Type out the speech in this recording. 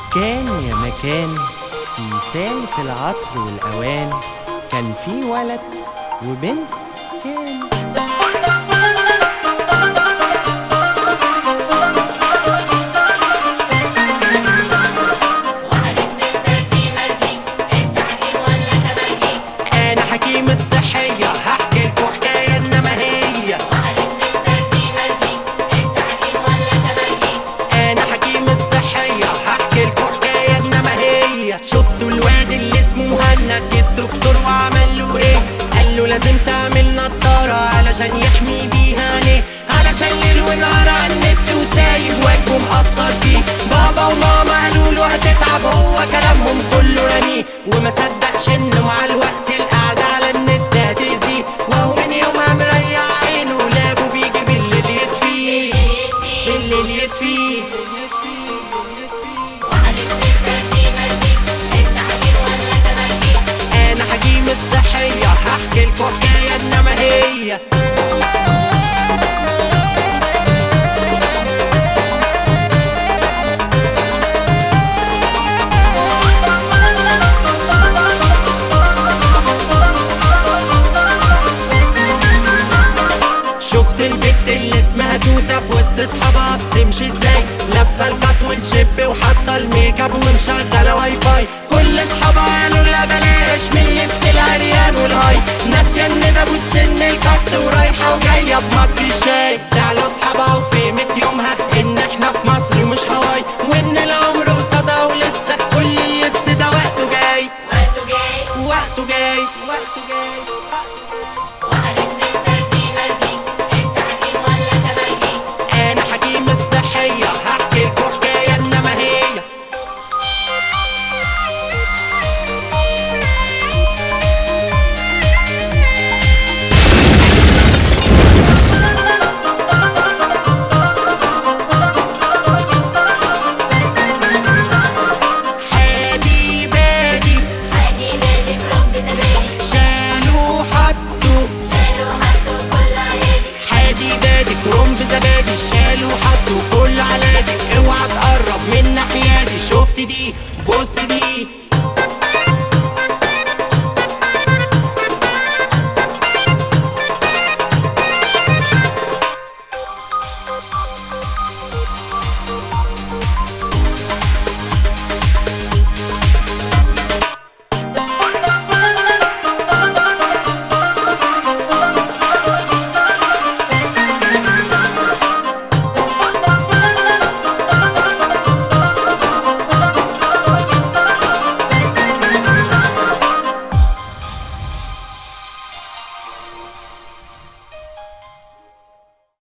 كان يا مكان في سالف العصر والأوان كان في ولد وبنت كان انا حكيم الصحية هحكي لكم حكاية انما هي انا حكيم الصحية هحكي لكم حكاية انما هي شفتوا الواد اللي اسمه مهند جه الدكتور وعمل له ايه قال له لازم تعمل نضارة علشان يحمي بيها عينيه علشان ليل ونهار على النت وسايب وجهه مقصر فيه بابا وماما قالوا له هتتعب هو كلامهم كله رميه وما صدقش انه مع الوقت القعدة على النت هتأذيه وهو من يومها مريح عينه لابه بيجي بالليل يطفيه بالليل يطفيه انا حكيم الصحية هحكي لكم حكاية انما هي شفت البت اللي اسمها توتة في وسط اصحابها بتمشي ازاي لابسه الكات والشيب وحاطه الميك اب ومشغله واي فاي كل اصحابها قالوا لا بلاش من لبس العريان والهاي ناسيه ان ده مش سن الكات ورايحه وجايه بمج الشاي زعلوا اصحابها وفهمت يومها ان احنا في مصر مش هواي وان العمر قصادها ولسه كل اللبس ده وقته جاي وقته جاي وقته جاي انا حكيم الصحية هحكي لكم حكاية انما هي حادي بادي شالوا حطوا حادي بادي كروم بزبادي شالوا حطوا كل علادي اوعى تقرب من ناحيادي شفت دي بص دي